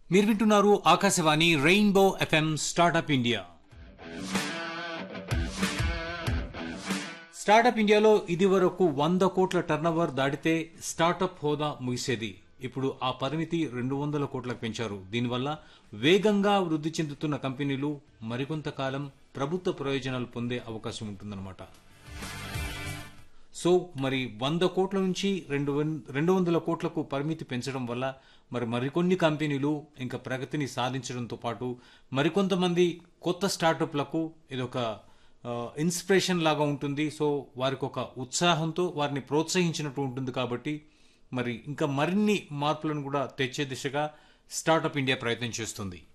మీరు వింటున్నారు Akashvani Rainbow FM startup India startup ఇండియాలో ఇది వరకు వంద కోట్ల టర్నోవర్ దాటితే స్టార్టప్ హోదా ముగిసేది ఇప్పుడు ఆ పరిమితి రెండు వందల కోట్లకు పెంచారు దీనివల్ల వేగంగా వృద్ధి చెందుతున్న కంపెనీలు మరికొంతకాలం ప్రభుత్వ ప్రయోజనాలు పొందే అవకాశం ఉంటుందన్నమాట సో మరి వంద కోట్ల నుంచి రెండు వన్- రెండు వందల కోట్లకు పరిమితి పెంచడం వల్ల మరి మరికొన్ని కంపెనీలు ఇంకా ప్రగతిని సాధించడంతో పాటు మరికొంతమంది కొత్త స్టార్టప్లకు ఇదొక ఆ, ఇన్స్పిరేషన్ లాగా ఉంటుంది సో వారికి ఒక ఉత్సాహంతో వారిని ప్రోత్సహించినట్టు ఉంటుంది కాబట్టి మరి ఇంకా మరిన్ని మార్పులను కూడా తెచ్చే దిశగా స్టార్టప్ ఇండియా ప్రయత్నం చేస్తుంది